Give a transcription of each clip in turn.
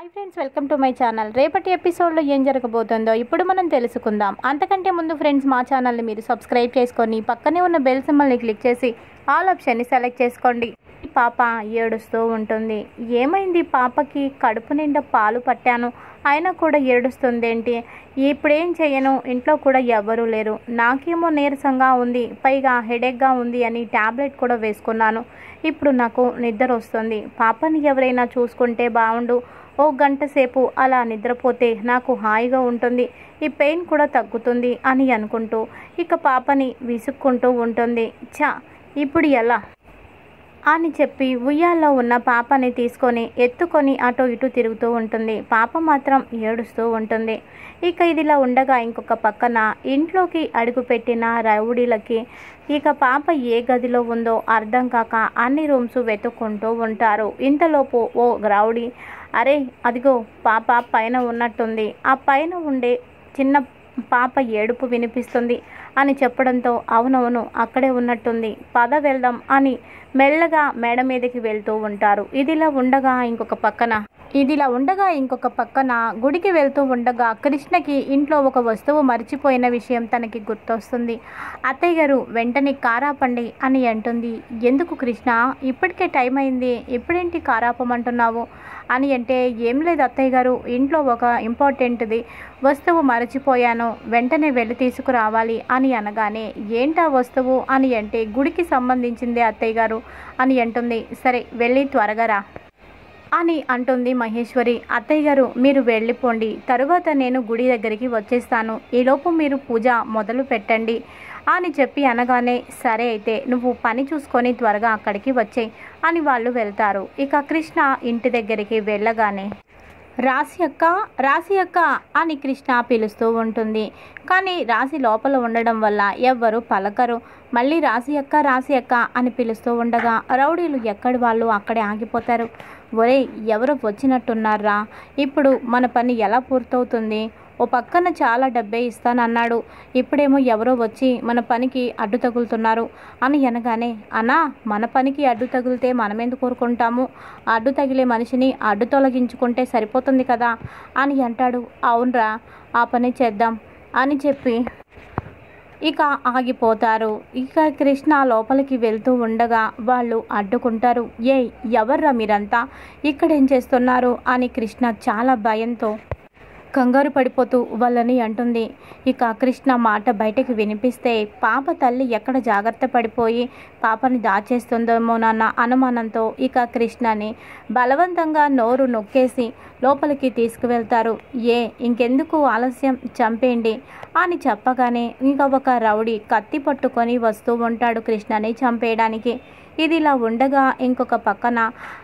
hi friends welcome to my channel రేపటి ఎపిసోడ్లో ఏం జరగబోతుందో ఇప్పుడు మనం తెలుసుకుందాం అంతకంటే ముందు ఫ్రెండ్స్ మా ఛానల్ని మీరు సబ్స్క్రైబ్ చేసుకొని పక్కనే ఉన్న బెల్ సింబల్ని క్లిక్ చేసి ఆల్ ఆప్షన్ని సెలెక్ట్ చేసుకోండి ఈ పాప ఏడుస్తూ ఉంటుంది ఏమైంది పాపకి కడుపు నిండా పాలు పట్టాను అయినా కూడా ఏడుస్తుంది ఏంటి ఇప్పుడేం చేయను ఇంట్లో కూడా ఎవ్వరూ లేరు నాకేమో నీరసంగా ఉంది పైగా హెడేక్గా ఉంది అని ట్యాబ్లెట్ కూడా వేసుకున్నాను ఇప్పుడు నాకు నిద్ర వస్తుంది పాపని ఎవరైనా చూసుకుంటే బాగుండు ఓ గంట సేపు అలా నిద్రపోతే నాకు హాయిగా ఉంటుంది ఈ పెయిన్ కూడా తగ్గుతుంది అని అనుకుంటూ ఇక పాపని విసుక్కుంటూ ఉంటుంది చా ఇప్పుడు ఎలా అని చెప్పి ఉయ్యాల్లో ఉన్న పాపని తీసుకొని ఎత్తుకొని అటు ఇటు తిరుగుతూ ఉంటుంది పాప మాత్రం ఏడుస్తూ ఉంటుంది ఇక ఇదిలా ఉండగా ఇంకొక పక్కన ఇంట్లోకి అడుగుపెట్టిన రౌడీలకి ఇక పాప ఏ గదిలో ఉందో అర్థం కాక అన్ని రూమ్స్ వెతుక్కుంటూ ఉంటారు ఇంతలోపు ఓ రౌడీ అరే అదిగో పాప పైన ఉన్నట్టుంది ఆ పైన ఉండే చిన్న పాప ఏడుపు వినిపిస్తుంది అని చెప్పడంతో అవునవును అక్కడే ఉన్నట్టుంది పద వెళ్దాం అని మెల్లగా మేడ మీదకి వెళ్తూ ఉంటారు ఇదిలా ఉండగా ఇంకొక పక్కన ఇదిలా ఉండగా ఇంకొక పక్కన గుడికి వెళ్తూ ఉండగా కృష్ణకి ఇంట్లో ఒక వస్తువు మర్చిపోయిన విషయం తనకి గుర్తొస్తుంది అత్తయ్య గారు వెంటనే కారాపండి అని అంటుంది ఎందుకు కృష్ణ ఇప్పటికే టైం అయింది ఇప్పుడేంటి కారాపమంటున్నావు అని అంటే ఏం లేదు అత్తయ్య గారు ఇంట్లో ఒక ఇంపార్టెంట్ది వస్తువు మరచిపోయాను వెంటనే వెళ్ళి తీసుకురావాలి అని అనగానే ఏంటా వస్తువు అని అంటే గుడికి సంబంధించిందే అత్తయ్య గారు అని అంటుంది సరే వెళ్ళి త్వరగా రా అని అంటుంది మహేశ్వరి అత్తయ్య గారు మీరు వెళ్ళిపోండి తరువాత నేను గుడి దగ్గరికి వచ్చేస్తాను ఈలోపు మీరు పూజ మొదలు పెట్టండి అని చెప్పి అనగానే సరే అయితే నువ్వు పని చూసుకొని త్వరగా అక్కడికి వచ్చేయి అని వాళ్ళు వెళ్తారు ఇక కృష్ణ ఇంటి దగ్గరికి వెళ్ళగానే రాశి అక్క రాశి అక్క అని కృష్ణ పిలుస్తూ ఉంటుంది కానీ రాశి లోపల ఉండడం వల్ల ఎవ్వరు పలకరు మళ్ళీ రాశి అక్క రాశి అక్క అని పిలుస్తూ ఉండగా రౌడీలు ఎక్కడి వాళ్ళు అక్కడే ఆగిపోతారు ఒరే ఎవరో వచ్చినట్టున్నారా ఇప్పుడు మన పని ఎలా పూర్తవుతుంది ఓ పక్కన చాలా డబ్బే ఇస్తానన్నాడు ఇప్పుడేమో ఎవరో వచ్చి మన పనికి అడ్డు తగులుతున్నారు అని అనగానే అన్నా మన పనికి అడ్డు తగిలితే మనమెందుకు కోరుకుంటాము అడ్డు తగిలే మనిషిని అడ్డు తొలగించుకుంటే సరిపోతుంది కదా అని అంటాడు అవునరా ఆ పని చేద్దాం అని చెప్పి ఇక ఆగిపోతారు ఇక కృష్ణ లోపలికి వెళ్తూ ఉండగా వాళ్ళు అడ్డుకుంటారు ఏ ఎవర్రా మీరంతా ఇక్కడేం చేస్తున్నారు అని కృష్ణ చాలా భయంతో కంగారు పడిపోతూ వాళ్ళని అంటుంది ఇక కృష్ణ మాట బయటకు వినిపిస్తే పాప తల్లి ఎక్కడ జాగ్రత్త పడిపోయి పాపని దాచేస్తుందేమోనన్న అనుమానంతో ఇక కృష్ణని బలవంతంగా నోరు నొక్కేసి లోపలికి తీసుకువెళ్తారు ఏ ఇంకెందుకు ఆలస్యం చంపేయండి అని చెప్పగానే ఇంకా ఒక రౌడీ కత్తి పట్టుకొని వస్తూ ఉంటాడు కృష్ణని చంపేయడానికి ఇది ఇలా ఉండగా ఇంకొక పక్కన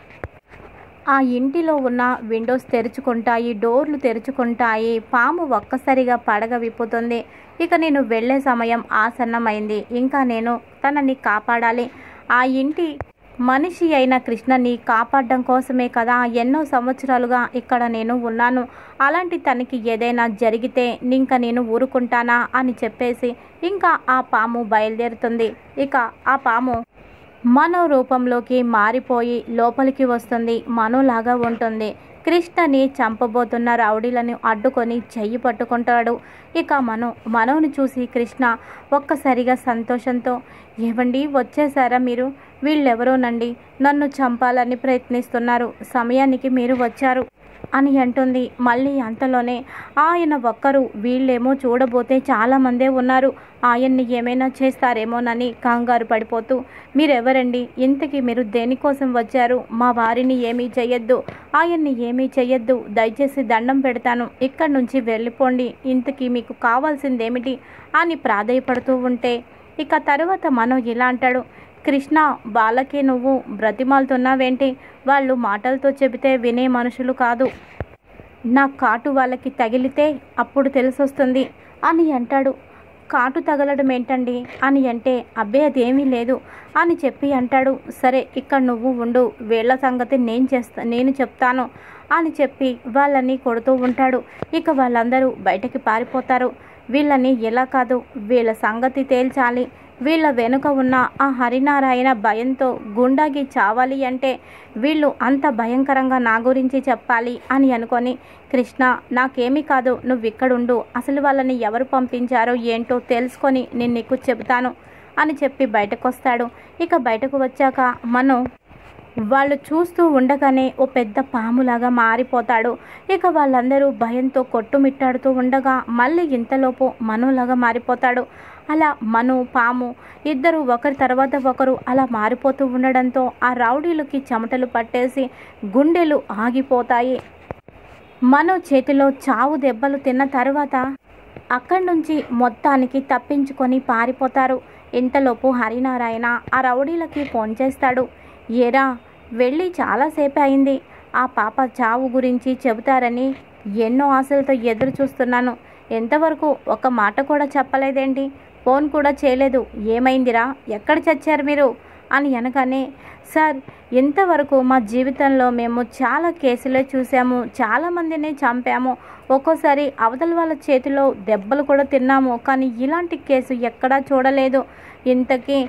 ఆ ఇంటిలో ఉన్న విండోస్ తెరుచుకుంటాయి డోర్లు తెరుచుకుంటాయి పాము ఒక్కసారిగా పడగ విప్పుతుంది ఇక నేను వెళ్ళే సమయం ఆసన్నమైంది ఇంకా నేను తనని కాపాడాలి ఆ ఇంటి మనిషి అయిన కృష్ణని కాపాడడం కోసమే కదా ఎన్నో సంవత్సరాలుగా ఇక్కడ నేను ఉన్నాను అలాంటి తనకి ఏదైనా జరిగితే ఇంకా నేను ఊరుకుంటానా అని చెప్పేసి ఇంకా ఆ పాము బయలుదేరుతుంది ఇక ఆ పాము మనో రూపంలోకి మారిపోయి లోపలికి వస్తుంది మనోలాగా ఉంటుంది కృష్ణని చంపబోతున్న రౌడీలను అడ్డుకొని చెయ్యి పట్టుకుంటాడు ఇక మనో మనోని చూసి కృష్ణ ఒక్కసారిగా సంతోషంతో ఏవండి వచ్చేసారా మీరు వీళ్ళెవరోనండి నన్ను చంపాలని ప్రయత్నిస్తున్నారు సమయానికి మీరు వచ్చారు అని అంటుంది మళ్ళీ అంతలోనే ఆయన ఒక్కరు వీళ్ళేమో చూడబోతే చాలామందే ఉన్నారు ఆయన్ని ఏమైనా చేస్తారేమోనని కంగారు పడిపోతూ మీరెవరండి ఇంతకీ మీరు దేనికోసం వచ్చారు మా వారిని ఏమీ చెయ్యొద్దు ఆయన్ని ఏమీ చెయ్యొద్దు దయచేసి దండం పెడతాను ఇక్కడి నుంచి వెళ్ళిపోండి ఇంతకీ మీకు కావాల్సిందేమిటి అని ప్రాధేయపడుతూ ఉంటే ఇక తర్వాత మనం ఇలా అంటాడు కృష్ణ వాళ్ళకి నువ్వు బ్రతిమాలుతున్నావేంటి వాళ్ళు మాటలతో చెబితే వినే మనుషులు కాదు నా కాటు వాళ్ళకి తగిలితే అప్పుడు తెలిసొస్తుంది అని అంటాడు కాటు తగలడం ఏంటండి అని అంటే అబ్బే అదేమీ లేదు అని చెప్పి అంటాడు సరే ఇక్కడ నువ్వు ఉండు వీళ్ళ సంగతి నేను చేస్తా నేను చెప్తాను అని చెప్పి వాళ్ళని కొడుతూ ఉంటాడు ఇక వాళ్ళందరూ బయటకి పారిపోతారు వీళ్ళని ఎలా కాదు వీళ్ళ సంగతి తేల్చాలి వీళ్ళ వెనుక ఉన్న ఆ హరినారాయణ భయంతో గుండాకి చావాలి అంటే వీళ్ళు అంత భయంకరంగా నా గురించి చెప్పాలి అని అనుకొని కృష్ణ నాకేమీ కాదు నువ్వు ఇక్కడుండు అసలు వాళ్ళని ఎవరు పంపించారో ఏంటో తెలుసుకొని నేను నీకు చెబుతాను అని చెప్పి బయటకు వస్తాడు ఇక బయటకు వచ్చాక మనం వాళ్ళు చూస్తూ ఉండగానే ఓ పెద్ద పాములాగా మారిపోతాడు ఇక వాళ్ళందరూ భయంతో కొట్టుమిట్టాడుతూ ఉండగా మళ్ళీ ఇంతలోపు మనులాగా మారిపోతాడు అలా మను పాము ఇద్దరు ఒకరి తర్వాత ఒకరు అలా మారిపోతూ ఉండడంతో ఆ రౌడీలకి చెమటలు పట్టేసి గుండెలు ఆగిపోతాయి మను చేతిలో చావు దెబ్బలు తిన్న తర్వాత అక్కడి నుంచి మొత్తానికి తప్పించుకొని పారిపోతారు ఇంతలోపు హరినారాయణ ఆ రౌడీలకి ఫోన్ చేస్తాడు ఏరా వెళ్ళి చాలాసేపు అయింది ఆ పాప చావు గురించి చెబుతారని ఎన్నో ఆశలతో ఎదురు చూస్తున్నాను ఎంతవరకు ఒక మాట కూడా చెప్పలేదేంటి ఫోన్ కూడా చేయలేదు ఏమైందిరా ఎక్కడ చచ్చారు మీరు అని అనగానే సార్ ఇంతవరకు మా జీవితంలో మేము చాలా కేసులే చూసాము చాలామందిని చంపాము ఒక్కోసారి అవతల వాళ్ళ చేతిలో దెబ్బలు కూడా తిన్నాము కానీ ఇలాంటి కేసు ఎక్కడా చూడలేదు ఇంతకీ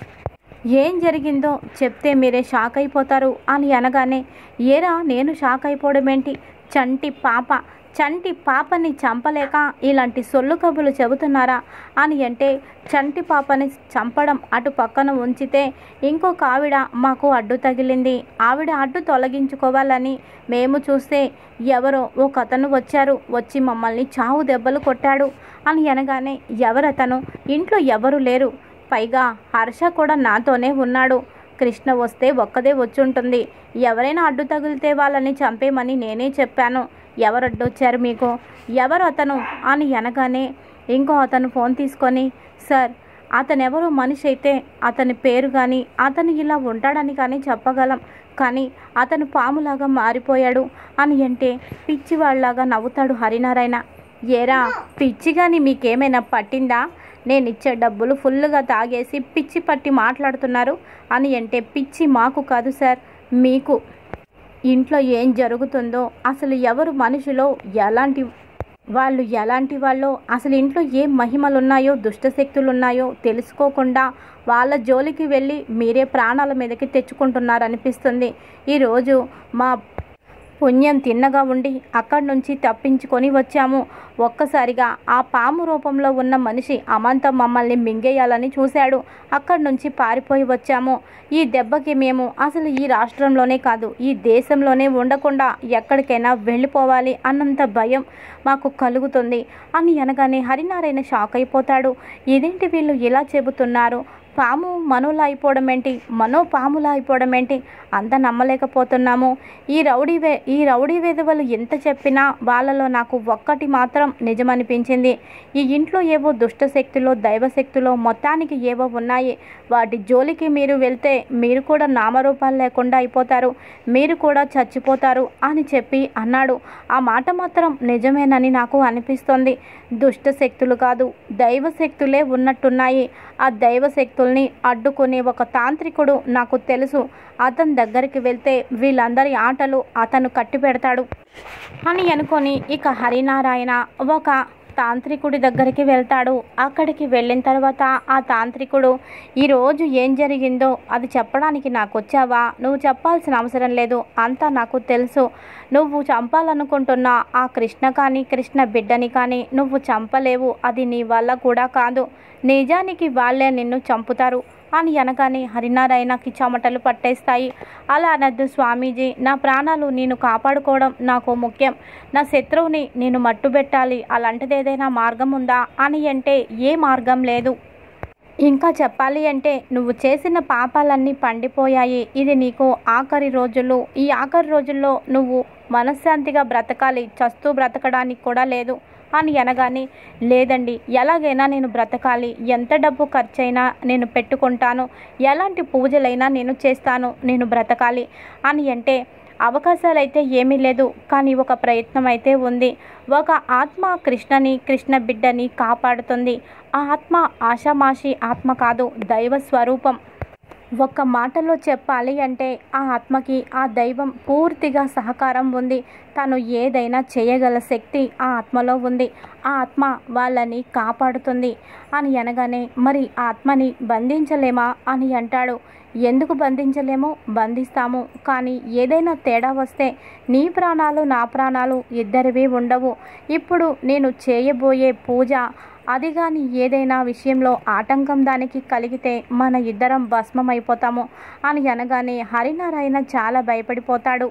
ఏం జరిగిందో చెప్తే మీరే షాక్ అయిపోతారు అని అనగానే ఏరా నేను షాక్ అయిపోవడం ఏంటి చంటి పాప చంటి పాపని చంపలేక ఇలాంటి సొల్లు కబులు చెబుతున్నారా అని అంటే చంటి పాపని చంపడం అటు పక్కన ఉంచితే ఇంకొక ఆవిడ మాకు అడ్డు తగిలింది ఆవిడ అడ్డు తొలగించుకోవాలని మేము చూస్తే ఎవరో ఒక అతను వచ్చారు వచ్చి మమ్మల్ని చావు దెబ్బలు కొట్టాడు అని అనగానే ఎవరతను ఇంట్లో ఎవరు లేరు పైగా హర్ష కూడా నాతోనే ఉన్నాడు కృష్ణ వస్తే ఒక్కదే వచ్చుంటుంది ఎవరైనా అడ్డు తగిలితే వాళ్ళని చంపేమని నేనే చెప్పాను ఎవరు అడ్డొచ్చారు మీకు ఎవరు అతను అని అనగానే ఇంకో అతను ఫోన్ తీసుకొని సార్ అతను ఎవరో మనిషి అయితే అతని పేరు కానీ అతను ఇలా ఉంటాడని కానీ చెప్పగలం కానీ అతను పాములాగా మారిపోయాడు అని అంటే పిచ్చివాళ్లాగా నవ్వుతాడు హరినారాయణ ఏరా పిచ్చి కానీ మీకేమైనా పట్టిందా నేను ఇచ్చే డబ్బులు ఫుల్గా తాగేసి పిచ్చి పట్టి మాట్లాడుతున్నారు అని అంటే పిచ్చి మాకు కాదు సార్ మీకు ఇంట్లో ఏం జరుగుతుందో అసలు ఎవరు మనుషులో ఎలాంటి వాళ్ళు ఎలాంటి వాళ్ళో అసలు ఇంట్లో ఏం మహిమలు ఉన్నాయో దుష్టశక్తులు ఉన్నాయో తెలుసుకోకుండా వాళ్ళ జోలికి వెళ్ళి మీరే ప్రాణాల మీదకి తెచ్చుకుంటున్నారనిపిస్తుంది ఈరోజు మా పుణ్యం తిన్నగా ఉండి అక్కడి నుంచి తప్పించుకొని వచ్చాము ఒక్కసారిగా ఆ పాము రూపంలో ఉన్న మనిషి అమాంతం మమ్మల్ని మింగేయాలని చూశాడు అక్కడి నుంచి పారిపోయి వచ్చాము ఈ దెబ్బకి మేము అసలు ఈ రాష్ట్రంలోనే కాదు ఈ దేశంలోనే ఉండకుండా ఎక్కడికైనా వెళ్ళిపోవాలి అన్నంత భయం మాకు కలుగుతుంది అని అనగానే హరినారాయణ షాక్ అయిపోతాడు ఇదేంటి వీళ్ళు ఇలా చెబుతున్నారు పాము మనోలా అయిపోవడం ఏంటి మనో పాములా అయిపోవడం ఏంటి అంత నమ్మలేకపోతున్నాము ఈ రౌడీ వే ఈ రౌడీ వేధవలు ఎంత చెప్పినా వాళ్ళలో నాకు ఒక్కటి మాత్రం నిజమనిపించింది ఈ ఇంట్లో ఏవో దుష్టశక్తులో దైవశక్తులో మొత్తానికి ఏవో ఉన్నాయి వాటి జోలికి మీరు వెళ్తే మీరు కూడా నామరూపాలు లేకుండా అయిపోతారు మీరు కూడా చచ్చిపోతారు అని చెప్పి అన్నాడు ఆ మాట మాత్రం నిజమేనని నాకు అనిపిస్తోంది దుష్టశక్తులు కాదు దైవశక్తులే ఉన్నట్టున్నాయి ఆ దైవశక్తుల్ని అడ్డుకునే ఒక తాంత్రికుడు నాకు తెలుసు అతని దగ్గరికి వెళ్తే వీళ్ళందరి ఆటలు అతను కట్టి పెడతాడు అని అనుకొని ఇక హరినారాయణ ఒక తాంత్రికుడి దగ్గరికి వెళ్తాడు అక్కడికి వెళ్ళిన తర్వాత ఆ తాంత్రికుడు ఈరోజు ఏం జరిగిందో అది చెప్పడానికి నాకు వచ్చావా నువ్వు చెప్పాల్సిన అవసరం లేదు అంతా నాకు తెలుసు నువ్వు చంపాలనుకుంటున్న ఆ కృష్ణ కానీ కృష్ణ బిడ్డని కానీ నువ్వు చంపలేవు అది నీ వల్ల కూడా కాదు నిజానికి వాళ్ళే నిన్ను చంపుతారు అని అనగానే హరినారాయణకి చెమటలు పట్టేస్తాయి అలా అనద్దు స్వామీజీ నా ప్రాణాలు నేను కాపాడుకోవడం నాకు ముఖ్యం నా శత్రువుని నేను మట్టుబెట్టాలి అలాంటిది ఏదైనా మార్గం ఉందా అని అంటే ఏ మార్గం లేదు ఇంకా చెప్పాలి అంటే నువ్వు చేసిన పాపాలన్నీ పండిపోయాయి ఇది నీకు ఆఖరి రోజులు ఈ ఆఖరి రోజుల్లో నువ్వు మనశ్శాంతిగా బ్రతకాలి చస్తూ బ్రతకడానికి కూడా లేదు అని అనగానే లేదండి ఎలాగైనా నేను బ్రతకాలి ఎంత డబ్బు ఖర్చైనా నేను పెట్టుకుంటాను ఎలాంటి పూజలైనా నేను చేస్తాను నేను బ్రతకాలి అని అంటే అవకాశాలు అయితే ఏమీ లేదు కానీ ఒక ప్రయత్నం అయితే ఉంది ఒక ఆత్మ కృష్ణని కృష్ణ బిడ్డని కాపాడుతుంది ఆ ఆత్మ ఆషామాషి ఆత్మ కాదు దైవ స్వరూపం ఒక్క మాటలో చెప్పాలి అంటే ఆ ఆత్మకి ఆ దైవం పూర్తిగా సహకారం ఉంది తను ఏదైనా చేయగల శక్తి ఆ ఆత్మలో ఉంది ఆ ఆత్మ వాళ్ళని కాపాడుతుంది అని అనగానే మరి ఆ ఆత్మని బంధించలేమా అని అంటాడు ఎందుకు బంధించలేము బంధిస్తాము కానీ ఏదైనా తేడా వస్తే నీ ప్రాణాలు నా ప్రాణాలు ఇద్దరివి ఉండవు ఇప్పుడు నేను చేయబోయే పూజ అది కానీ ఏదైనా విషయంలో ఆటంకం దానికి కలిగితే మన ఇద్దరం భస్మమైపోతాము అని అనగానే హరినారాయణ చాలా భయపడిపోతాడు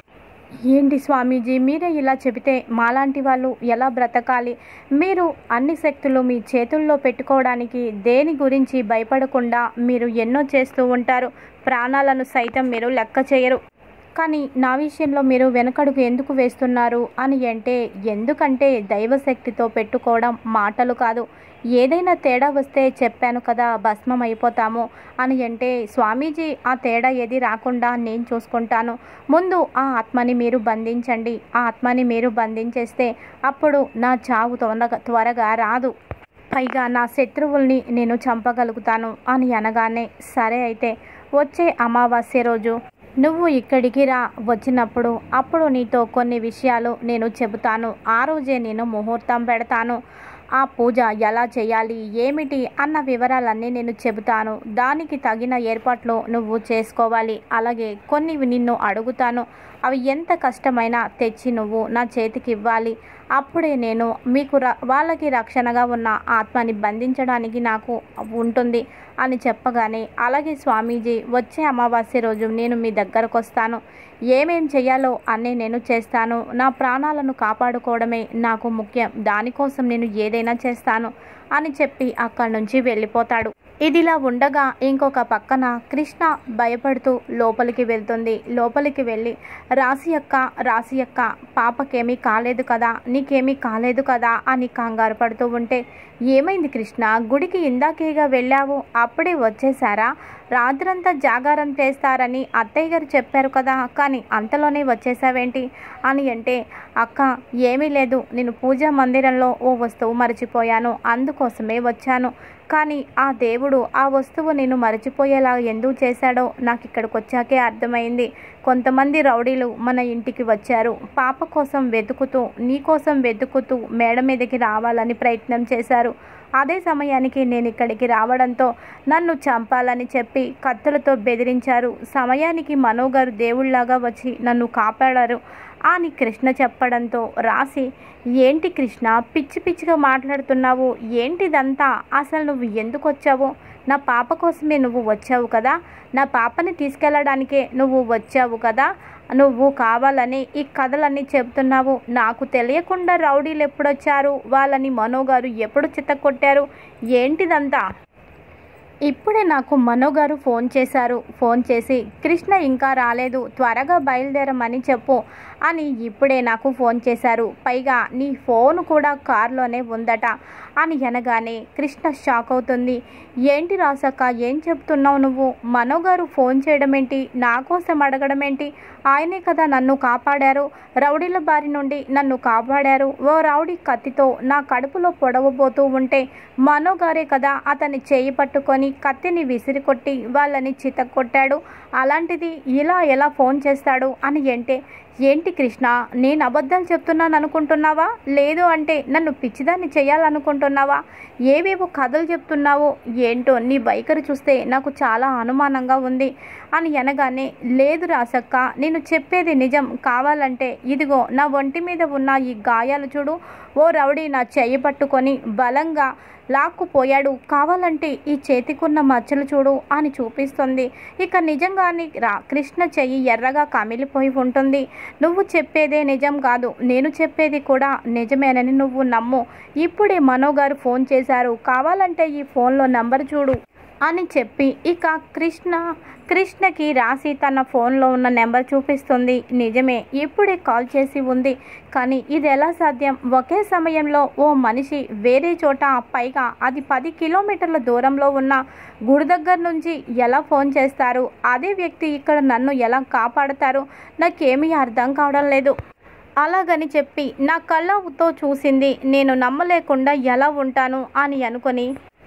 ఏంటి స్వామీజీ మీరే ఇలా చెబితే మాలాంటి వాళ్ళు ఎలా బ్రతకాలి మీరు అన్ని శక్తులు మీ చేతుల్లో పెట్టుకోవడానికి దేని గురించి భయపడకుండా మీరు ఎన్నో చేస్తూ ఉంటారు ప్రాణాలను సైతం మీరు లెక్క చేయరు కానీ నా విషయంలో మీరు వెనకడుగు ఎందుకు వేస్తున్నారు అని అంటే ఎందుకంటే దైవశక్తితో పెట్టుకోవడం మాటలు కాదు ఏదైనా తేడా వస్తే చెప్పాను కదా భస్మం అయిపోతాము అని అంటే స్వామీజీ ఆ తేడా ఏది రాకుండా నేను చూసుకుంటాను ముందు ఆ ఆత్మని మీరు బంధించండి ఆ ఆత్మని మీరు బంధించేస్తే అప్పుడు నా చావు త్వరగా త్వరగా రాదు పైగా నా శత్రువుల్ని నేను చంపగలుగుతాను అని అనగానే సరే అయితే వచ్చే అమావాస్య రోజు నువ్వు ఇక్కడికి రా వచ్చినప్పుడు అప్పుడు నీతో కొన్ని విషయాలు నేను చెబుతాను ఆ రోజే నేను ముహూర్తం పెడతాను ఆ పూజ ఎలా చేయాలి ఏమిటి అన్న వివరాలన్నీ నేను చెబుతాను దానికి తగిన ఏర్పాట్లు నువ్వు చేసుకోవాలి అలాగే కొన్ని నిన్ను అడుగుతాను అవి ఎంత కష్టమైనా తెచ్చి నువ్వు నా చేతికి ఇవ్వాలి అప్పుడే నేను మీకు ర వాళ్ళకి రక్షణగా ఉన్న ఆత్మని బంధించడానికి నాకు ఉంటుంది అని చెప్పగానే అలాగే స్వామీజీ వచ్చే అమావాస్య రోజు నేను మీ దగ్గరకు వస్తాను ఏమేం చేయాలో అన్నీ నేను చేస్తాను నా ప్రాణాలను కాపాడుకోవడమే నాకు ముఖ్యం దానికోసం నేను ఏదైనా చేస్తాను అని చెప్పి అక్కడి నుంచి వెళ్ళిపోతాడు ఇదిలా ఉండగా ఇంకొక పక్కన కృష్ణ భయపడుతూ లోపలికి వెళ్తుంది లోపలికి వెళ్ళి రాసి అక్క రాసి అక్క పాపకేమీ కాలేదు కదా నీకేమీ కాలేదు కదా అని కంగారు పడుతూ ఉంటే ఏమైంది కృష్ణ గుడికి ఇందాకేగా వెళ్ళావు అప్పుడే వచ్చేసారా రాత్రంతా జాగారం చేస్తారని అత్తయ్య గారు చెప్పారు కదా కానీ అంతలోనే వచ్చేసావేంటి అని అంటే అక్క ఏమీ లేదు నేను పూజా మందిరంలో ఓ వస్తువు మర్చిపోయాను అందుకోసమే వచ్చాను కానీ ఆ దేవుడు ఆ వస్తువు నేను మరచిపోయేలా ఎందుకు చేశాడో నాకు ఇక్కడికి వచ్చాకే అర్థమైంది కొంతమంది రౌడీలు మన ఇంటికి వచ్చారు పాప కోసం వెతుకుతూ నీ కోసం వెతుకుతూ మేడ మీదకి రావాలని ప్రయత్నం చేశారు అదే సమయానికి నేను ఇక్కడికి రావడంతో నన్ను చంపాలని చెప్పి కత్తులతో బెదిరించారు సమయానికి మనోగారు దేవుళ్లాగా వచ్చి నన్ను కాపాడారు అని కృష్ణ చెప్పడంతో రాసి ఏంటి కృష్ణ పిచ్చి పిచ్చిగా మాట్లాడుతున్నావు ఏంటిదంతా అసలు నువ్వు ఎందుకు వచ్చావు నా పాప కోసమే నువ్వు వచ్చావు కదా నా పాపని తీసుకెళ్ళడానికే నువ్వు వచ్చావు కదా నువ్వు కావాలని ఈ కథలన్నీ చెబుతున్నావు నాకు తెలియకుండా రౌడీలు ఎప్పుడొచ్చారు వాళ్ళని మనోగారు ఎప్పుడు చిత్తకొట్టారు ఏంటిదంతా ఇప్పుడే నాకు మనో గారు ఫోన్ చేశారు ఫోన్ చేసి కృష్ణ ఇంకా రాలేదు త్వరగా బయలుదేరమని చెప్పు అని ఇప్పుడే నాకు ఫోన్ చేశారు పైగా నీ ఫోన్ కూడా కారులోనే ఉందట అని అనగానే కృష్ణ షాక్ అవుతుంది ఏంటి రాసక్క ఏం చెప్తున్నావు నువ్వు మనో గారు ఫోన్ చేయడం ఏంటి నా కోసం అడగడం ఏంటి ఆయనే కదా నన్ను కాపాడారు రౌడీల బారి నుండి నన్ను కాపాడారు ఓ రౌడీ కత్తితో నా కడుపులో పొడవబోతూ ఉంటే మనో గారే కదా అతన్ని చేయి పట్టుకొని కత్తిని విసిరికొట్టి వాళ్ళని చితక్కొట్టాడు అలాంటిది ఇలా ఎలా ఫోన్ చేస్తాడు అని అంటే ఏంటి కృష్ణ నేను అబద్ధాలు చెప్తున్నాను అనుకుంటున్నావా లేదు అంటే నన్ను పిచ్చిదాన్ని చేయాలనుకుంటున్నావా ఏవేవో కథలు చెప్తున్నావో ఏంటో నీ వైఖరి చూస్తే నాకు చాలా అనుమానంగా ఉంది అని అనగానే లేదు రాసక్క నేను చెప్పేది నిజం కావాలంటే ఇదిగో నా ఒంటి మీద ఉన్న ఈ గాయాలు చూడు ఓ రౌడీ నా చెయ్యి పట్టుకొని బలంగా లాక్కుపోయాడు కావాలంటే ఈ చేతికున్న మచ్చలు చూడు అని చూపిస్తుంది ఇక నిజంగానే రా కృష్ణ చెయ్యి ఎర్రగా కమిలిపోయి ఉంటుంది నువ్వు చెప్పేదే నిజం కాదు నేను చెప్పేది కూడా నిజమేనని నువ్వు నమ్ము ఇప్పుడే మనో గారు ఫోన్ చేశారు కావాలంటే ఈ ఫోన్లో నంబర్ చూడు అని చెప్పి ఇక కృష్ణ కృష్ణకి రాసి తన ఫోన్లో ఉన్న నెంబర్ చూపిస్తుంది నిజమే ఇప్పుడే కాల్ చేసి ఉంది కానీ ఇది ఎలా సాధ్యం ఒకే సమయంలో ఓ మనిషి వేరే చోట పైగా అది పది కిలోమీటర్ల దూరంలో ఉన్న గుడి దగ్గర నుంచి ఎలా ఫోన్ చేస్తారు అదే వ్యక్తి ఇక్కడ నన్ను ఎలా కాపాడతారు నాకేమీ అర్థం కావడం లేదు అలాగని చెప్పి నా కళ్ళతో చూసింది నేను నమ్మలేకుండా ఎలా ఉంటాను అని అనుకొని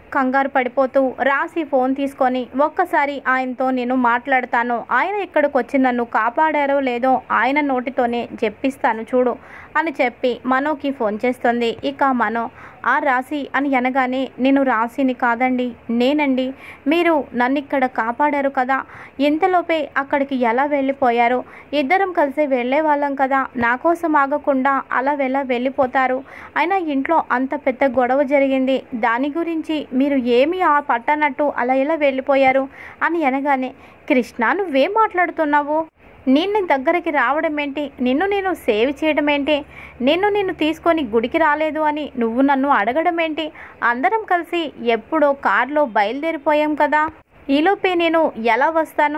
కంగారు పడిపోతూ రాసి ఫోన్ తీసుకొని ఒక్కసారి ఆయనతో నేను మాట్లాడతాను ఆయన ఇక్కడికి వచ్చి నన్ను కాపాడారో లేదో ఆయన నోటితోనే చెప్పిస్తాను చూడు అని చెప్పి మనోకి ఫోన్ చేస్తుంది ఇక మనో ఆ రాశి అని అనగానే నేను రాశిని కాదండి నేనండి మీరు నన్ను ఇక్కడ కాపాడారు కదా ఇంతలోపే అక్కడికి ఎలా వెళ్ళిపోయారు ఇద్దరం కలిసి వెళ్ళే వాళ్ళం కదా నా కోసం ఆగకుండా అలా వెళ్ళ వెళ్ళిపోతారు అయినా ఇంట్లో అంత పెద్ద గొడవ జరిగింది దాని గురించి మీరు ఏమీ ఆ పట్టనట్టు అలా ఎలా వెళ్ళిపోయారు అని అనగానే కృష్ణ నువ్వేం మాట్లాడుతున్నావు నిన్ను దగ్గరికి రావడం ఏంటి నిన్ను నేను సేవ్ చేయడం ఏంటి నిన్ను నేను తీసుకొని గుడికి రాలేదు అని నువ్వు నన్ను అడగడం ఏంటి అందరం కలిసి ఎప్పుడో కారులో బయలుదేరిపోయాం కదా ఈలోపే నేను ఎలా వస్తాను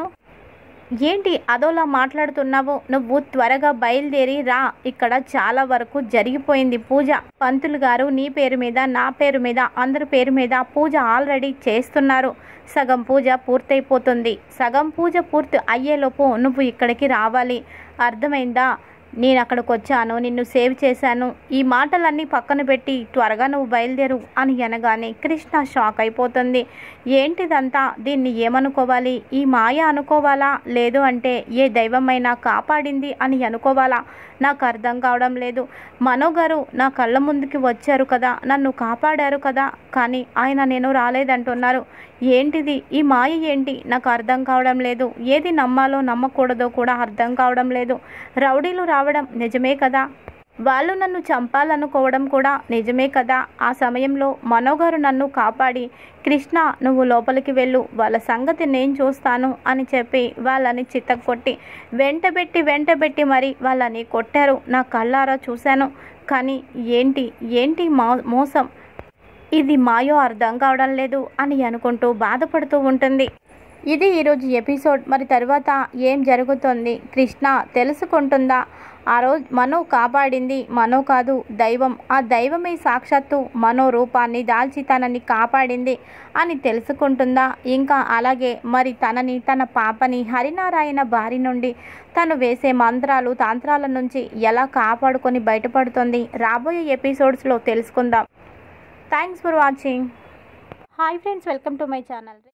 ఏంటి అదోలా మాట్లాడుతున్నావు నువ్వు త్వరగా బయలుదేరి రా ఇక్కడ చాలా వరకు జరిగిపోయింది పూజ పంతులు గారు నీ పేరు మీద నా పేరు మీద అందరి పేరు మీద పూజ ఆల్రెడీ చేస్తున్నారు సగం పూజ పూర్తయిపోతుంది సగం పూజ పూర్తి అయ్యేలోపు నువ్వు ఇక్కడికి రావాలి అర్థమైందా నేను అక్కడికి వచ్చాను నిన్ను సేవ్ చేశాను ఈ మాటలన్నీ పక్కన పెట్టి త్వరగా నువ్వు బయలుదేరు అని అనగానే కృష్ణ షాక్ అయిపోతుంది ఏంటిదంతా దీన్ని ఏమనుకోవాలి ఈ మాయ అనుకోవాలా లేదు అంటే ఏ దైవమైనా కాపాడింది అని అనుకోవాలా నాకు అర్థం కావడం లేదు మనో గారు నా కళ్ళ ముందుకి వచ్చారు కదా నన్ను కాపాడారు కదా కానీ ఆయన నేను రాలేదంటున్నారు ఏంటిది ఈ మాయ ఏంటి నాకు అర్థం కావడం లేదు ఏది నమ్మాలో నమ్మకూడదో కూడా అర్థం కావడం లేదు రౌడీలు రావడం నిజమే కదా వాళ్ళు నన్ను చంపాలనుకోవడం కూడా నిజమే కదా ఆ సమయంలో మనోగారు నన్ను కాపాడి కృష్ణ నువ్వు లోపలికి వెళ్ళు వాళ్ళ సంగతి నేను చూస్తాను అని చెప్పి వాళ్ళని చిత్తకొట్టి వెంటబెట్టి వెంటబెట్టి మరి వాళ్ళని కొట్టారు నా కళ్ళారా చూశాను కానీ ఏంటి ఏంటి మా మోసం ఇది మాయో అర్థం కావడం లేదు అని అనుకుంటూ బాధపడుతూ ఉంటుంది ఇది ఈరోజు ఎపిసోడ్ మరి తర్వాత ఏం జరుగుతుంది కృష్ణ తెలుసుకుంటుందా ఆ రోజు మనో కాపాడింది మనో కాదు దైవం ఆ దైవమే సాక్షాత్తు మనో రూపాన్ని దాల్చి తనని కాపాడింది అని తెలుసుకుంటుందా ఇంకా అలాగే మరి తనని తన పాపని హరినారాయణ బారి నుండి తను వేసే మంత్రాలు తంత్రాల నుంచి ఎలా కాపాడుకొని బయటపడుతుంది రాబోయే ఎపిసోడ్స్లో తెలుసుకుందాం thanks for watching hi friends welcome to my channel